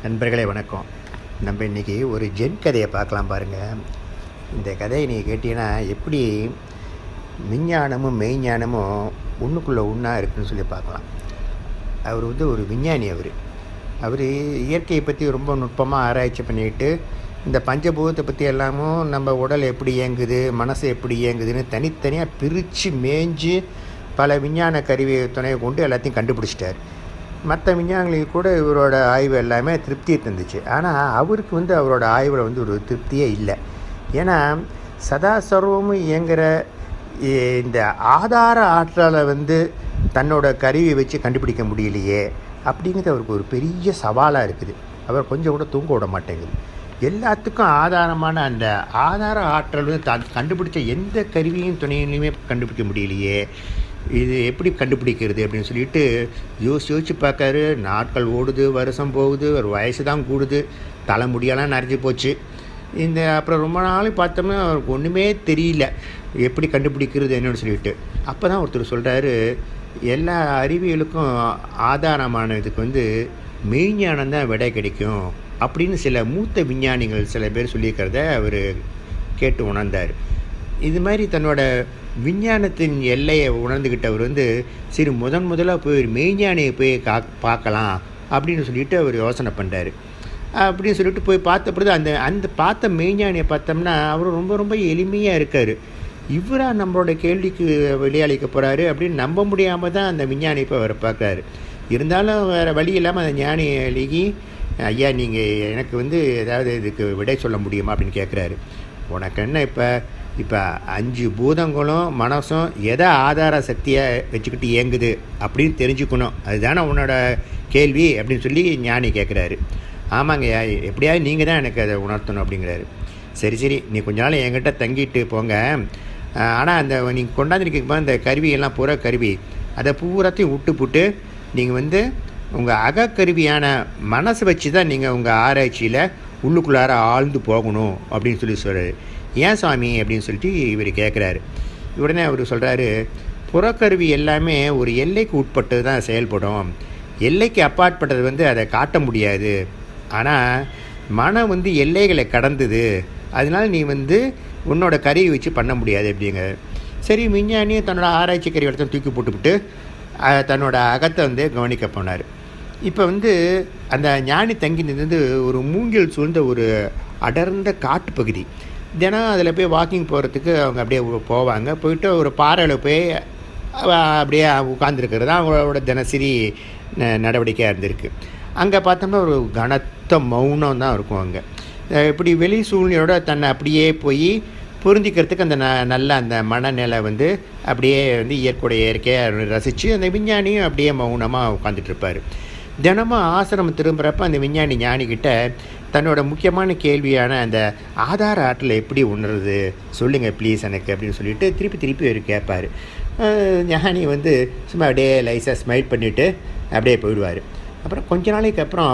நண்பர்களே வணக்கம் நம்ம இன்றைக்கி ஒரு ஜென் கதையை பார்க்கலாம் பாருங்கள் இந்த கதையை நீங்கள் கேட்டீங்கன்னா எப்படி விஞ்ஞானமும் மெய்ஞானமும் ஒன்றுக்குள்ளே ஒன்றா இருக்குன்னு சொல்லி பார்க்கலாம் அவர் வந்து ஒரு விஞ்ஞானி அவர் அவர் இயற்கையை பற்றி ரொம்ப நுட்பமாக ஆராய்ச்சி பண்ணிட்டு இந்த பஞ்சபூதத்தை பற்றி எல்லாமும் நம்ம உடல் எப்படி இயங்குது மனசு எப்படி இயங்குதுன்னு தனித்தனியாக பிரித்து மேய்ஞ்சு பல விஞ்ஞான கருவி துணையை கொண்டு எல்லாத்தையும் கண்டுபிடிச்சிட்டார் மற்ற விஞ்ஞானிகளுக்கு கூட இவரோட ஆய்வு எல்லாமே திருப்தியை தந்துச்சு ஆனால் அவருக்கு வந்து அவரோட ஆய்வில் வந்து ஒரு திருப்தியே இல்லை ஏன்னா சதா சர்வமும் இயங்குகிற இ- இந்த ஆதார ஆற்றலை வந்து தன்னோட கருவியை வச்சு கண்டுபிடிக்க முடியலையே அப்படிங்கிறது அவருக்கு ஒரு பெரிய சவாலாக இருக்குது அவர் கொஞ்சம் கூட தூங்க விட மாட்டேங்குது எல்லாத்துக்கும் ஆதாரமான அந்த ஆதார ஆற்றல் வந்து தான் கண்டுபிடிச்ச எந்த கருவியும் துணையிலையுமே கண்டுபிடிக்க முடியலையே இது எப்படி கண்டுபிடிக்கிறது அப்படின்னு சொல்லிட்டு யோசிச்சு யோசிச்சு பார்க்காரு நாட்கள் ஓடுது வருஷம் போகுது ஒரு வயசு தான் கூடுது தலைமுடியெல்லாம் நிறைஞ்சு போச்சு இந்த அப்புறம் ரொம்ப நாள் பார்த்தோம்னா அவருக்கு ஒன்றுமே தெரியல எப்படி கண்டுபிடிக்கிறது என்னன்னு சொல்லிட்டு அப்போ தான் ஒருத்தர் சொல்கிறாரு எல்லா அறிவியலுக்கும் ஆதாரமான இதுக்கு வந்து மெய்ஞானம் தான் விடை கிடைக்கும் அப்படின்னு சில மூத்த விஞ்ஞானிகள் சில பேர் சொல்லியிருக்கிறத அவர் கேட்டு உணர்ந்தார் இது மாதிரி தன்னோட விஞ்ஞானத்தின் எல்லையை உணர்ந்துக்கிட்டவர் வந்து சரி முதன் முதலாக போய் ஒரு மெய்ஞானியை போய் கா பார்க்கலாம் அப்படின்னு சொல்லிட்டு அவர் யோசனை பண்ணுறாரு அப்படின்னு சொல்லிட்டு போய் பார்த்த பிறகு அந்த அந்த பார்த்த மெய்ஞானியை பார்த்தோம்னா அவர் ரொம்ப ரொம்ப எளிமையாக இருக்கார் இவரா நம்மளோட கேள்விக்கு வெளியாளிக்க போகிறாரு அப்படின்னு நம்ப முடியாமல் தான் அந்த விஞ்ஞானி இப்போ அவரை பார்க்குறாரு இருந்தாலும் வேறு வழி இல்லாமல் அந்த ஞானி அழுகி ஐயா நீங்கள் எனக்கு வந்து ஏதாவது இதுக்கு விடை சொல்ல முடியுமா அப்படின்னு கேட்குறாரு உனக்கு என்ன இப்போ இப்போ அஞ்சு பூதங்களும் மனசும் எதை ஆதார சக்தியை வச்சுக்கிட்டு இயங்குது அப்படின்னு தெரிஞ்சுக்கணும் அதுதானே உன்னோட கேள்வி அப்படின்னு சொல்லி ஞானி கேட்குறாரு ஆமாங்கய்யா எப்படியாவது நீங்கள் தான் எனக்கு அதை உணர்த்தணும் அப்படிங்கிறாரு சரி சரி நீ கொஞ்ச நாள் என்கிட்ட தங்கிட்டு போங்க ஆனால் அந்த நீங்கள் கொண்டாந்துருக்க அந்த கருவியெல்லாம் பூரா கருவி அதை பூராத்தையும் விட்டு புட்டு நீங்கள் வந்து உங்கள் அகக்கருவியான மனசை வச்சு தான் நீங்கள் உங்கள் ஆராய்ச்சியில் உள்ளுக்குள்ளார ஆழ்ந்து போகணும் அப்படின்னு சொல்லி சொல்கிறாரு ஏன் சுவாமி அப்படின்னு சொல்லிட்டு இவர் கேட்குறாரு உடனே அவர் சொல்கிறாரு புறக்கருவி எல்லாமே ஒரு எல்லைக்கு உட்பட்டு தான் செயல்படும் எல்லைக்கு அப்பாற்பட்டது வந்து அதை காட்ட முடியாது ஆனால் மனம் வந்து எல்லைகளை கடந்தது அதனால நீ வந்து உன்னோட கருவி வச்சு பண்ண முடியாது அப்படிங்க சரி விஞ்ஞானியும் தன்னோட ஆராய்ச்சி கருவி இடத்த தூக்கி போட்டுவிட்டு அஹ், தன்னோட அகத்தை வந்து கவனிக்க போனார் இப்போ வந்து அந்த ஞானி தங்கி நின்று ஒரு மூங்கில் சூழ்ந்த ஒரு அடர்ந்த காட்டுப்பகுதி தினம் அதில் போய் வாக்கிங் போகிறதுக்கு அவங்க அப்படியே போவாங்க போயிட்டு ஒரு பாறையில் போய் அவ- அப்படியே உட்காந்துருக்கிறது தான் அவங்களோட தினசரி ந- நடவடிக்கையாக இருந்திருக்கு அங்கே பார்த்தோம்னா ஒரு கனத்த மௌனம் தான் இருக்கும் அங்கே அஹ் இப்படி வெளி சூழ்நிலையோட தன்னை அப்படியே போய் பொருந்திக்கிறதுக்கு அந்த ந நல்ல அந்த மனநிலை வந்து அப்படியே வந்து இயற்கையோட இயற்கையாக ரசித்து அந்த விஞ்ஞானியும் அப்படியே மௌனமாக உட்காந்துட்டு இருப்பார் தினமும் ஆசிரமம் திரும்புகிறப்ப அந்த விஞ்ஞானி ஞானிக்கிட்ட தன்னோட முக்கியமான கேள்வியான அந்த ஆதார ஆற்றலை எப்படி உணருது சொல்லுங்கள் ப்ளீஸ் எனக்கு அப்படின்னு சொல்லிட்டு திருப்பி திருப்பி அவர் கேட்பார் அஹ் ஞானி வந்து சும்மா அப்படியே லைஸாக ஸ்மைல் பண்ணிவிட்டு அப்படியே போயிடுவார் அப்புறம் கொஞ்ச நாளைக்கு அப்புறம்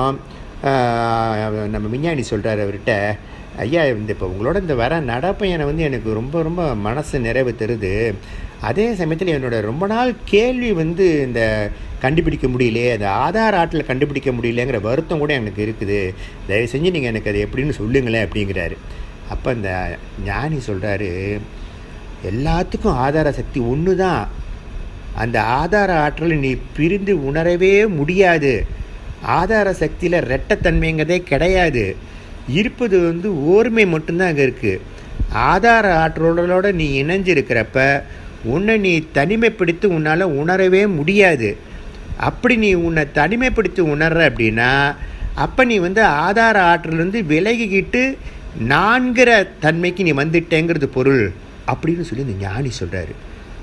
ஆஹ், நம்ம விஞ்ஞானி சொல்கிறார் அவர்கிட்ட ஐயா இந்த இப்போ உங்களோட இந்த வர நடப்பயனை வந்து எனக்கு ரொம்ப ரொம்ப மனசு நிறைவு தருது அதே சமயத்தில் என்னோட ரொம்ப நாள் கேள்வி வந்து இந்த கண்டுபிடிக்க முடியலையே அந்த ஆதார ஆற்றலை கண்டுபிடிக்க முடியலங்கிற வருத்தம் கூட எனக்கு இருக்குது தயவு செஞ்சு நீங்கள் எனக்கு அது எப்படின்னு சொல்லுங்களேன் அப்படிங்கிறாரு அப்போ அந்த ஞானி சொல்கிறாரு எல்லாத்துக்கும் ஆதார சக்தி ஒன்று தான் அந்த ஆதார ஆற்றலை நீ பிரிந்து உணரவே முடியாது ஆதார சக்தியில் ரெட்டத்தன்மைங்கிறதே கிடையாது இருப்பது வந்து ஓர்மை மட்டும்தான் அங்கே இருக்குது ஆதார ஆற்றலோட நீ இணைஞ்சிருக்கிறப்ப உன்னை நீ தனிமைப்படுத்தி உன்னால் உணரவே முடியாது அப்படி நீ உன்னை தனிமைப்படுத்தி உணர்ற அப்படின்னா அப்போ நீ வந்து ஆதார ஆற்றலேருந்து விலகிக்கிட்டு நான்கிற தன்மைக்கு நீ வந்துட்டேங்கிறது பொருள் அப்படின்னு சொல்லி இந்த ஞானி சொல்கிறாரு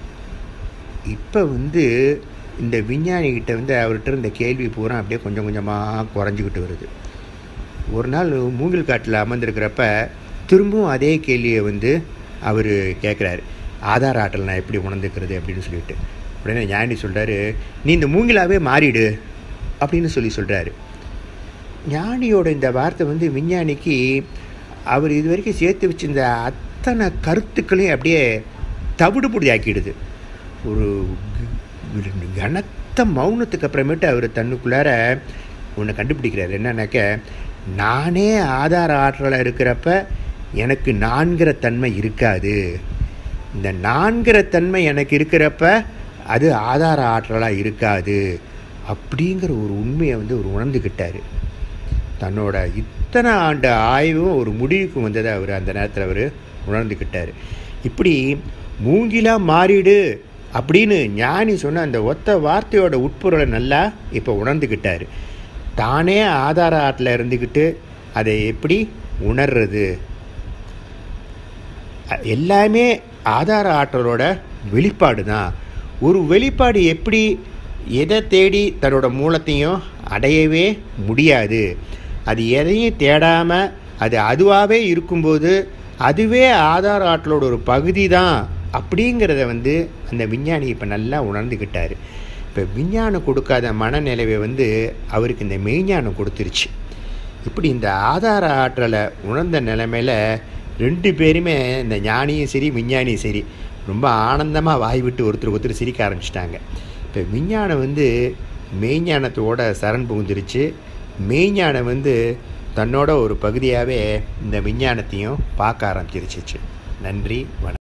இப்போ வந்து இந்த விஞ்ஞானிகிட்ட வந்து அவர்கிட்ட இருந்த கேள்வி பூரா அப்படியே கொஞ்சம் கொஞ்சமாக குறைஞ்சிக்கிட்டு வருது ஒரு நாள் மூங்கில் காட்டில் அமர்ந்திருக்கிறப்ப திரும்பவும் அதே கேள்வியை வந்து அவர் கேட்குறாரு ஆதார ஆற்றல் நான் எப்படி உணர்ந்துக்கிறது அப்படின்னு சொல்லிட்டு உடனே ஞானி சொல்கிறாரு நீ இந்த மூங்கிலாவே மாறிடு அப்படின்னு சொல்லி சொல்கிறாரு ஞானியோட இந்த வார்த்தை வந்து விஞ்ஞானிக்கு அவர் இது வரைக்கும் சேர்த்து வச்சிருந்த அத்தனை கருத்துக்களையும் அப்படியே தவிடுபொடி ஆக்கிடுது ஒரு க- கனத்த மௌனத்துக்கு அப்புறமேட்டு அவர் தன்னுக்குள்ளார ஒன்று கண்டுபிடிக்கிறார் என்னன்னாக்க நானே ஆதார ஆற்றலாக இருக்கிறப்ப எனக்கு நான்கிற தன்மை இருக்காது இந்த நான்கிற தன்மை எனக்கு இருக்கிறப்ப அது ஆதார ஆற்றலாக இருக்காது அப்படிங்கிற ஒரு உண்மையை வந்து அவர் உணர்ந்துக்கிட்டார் தன்னோட இத்தனை ஆண்டு ஆய்வும் ஒரு முடிவுக்கு வந்ததை அவர் அந்த நேரத்தில் அவர் உணர்ந்துக்கிட்டார் இப்படி மூங்கிலா மாறிடு அப்படின்னு ஞானி சொன்ன அந்த ஒத்த வார்த்தையோட உட்பொருளை நல்லா இப்போ உணர்ந்துக்கிட்டார் தானே ஆதார ஆட்டில் இருந்துக்கிட்டு அதை எப்படி உணர்றது அ- எல்லாமே ஆதார ஆற்றலோட வெளிப்பாடு தான் ஒரு வெளிப்பாடு எப்படி எதை தேடி தன்னோட மூலத்தையும் அடையவே முடியாது அது எதையும் தேடாமல் அது அதுவாகவே இருக்கும்போது அதுவே ஆதார ஆற்றலோட ஒரு பகுதி தான் அப்படிங்கிறத வந்து அந்த விஞ்ஞானி இப்போ நல்லா உணர்ந்துக்கிட்டார் இப்போ விஞ்ஞானம் கொடுக்காத மனநிலைவை வந்து அவருக்கு இந்த மெய்ஞானம் கொடுத்துருச்சு இப்படி இந்த ஆதார ஆற்றலை உணர்ந்த நிலைமையில் ரெண்டு பேருமே இந்த ஞானியும் சரி விஞ்ஞானியும் சரி ரொம்ப ஆனந்தமாக வாய் விட்டு ஒருத்தர் ஒருத்தர் சிரிக்க ஆரம்பிச்சிட்டாங்க இப்போ விஞ்ஞானம் வந்து மெய்ஞானத்தோட சரண் புகுந்துருச்சு மெய்ஞானம் வந்து தன்னோட ஒரு பகுதியாகவே இந்த விஞ்ஞானத்தையும் பார்க்க ஆரம்பிச்சிருச்சு நன்றி வணக்கம்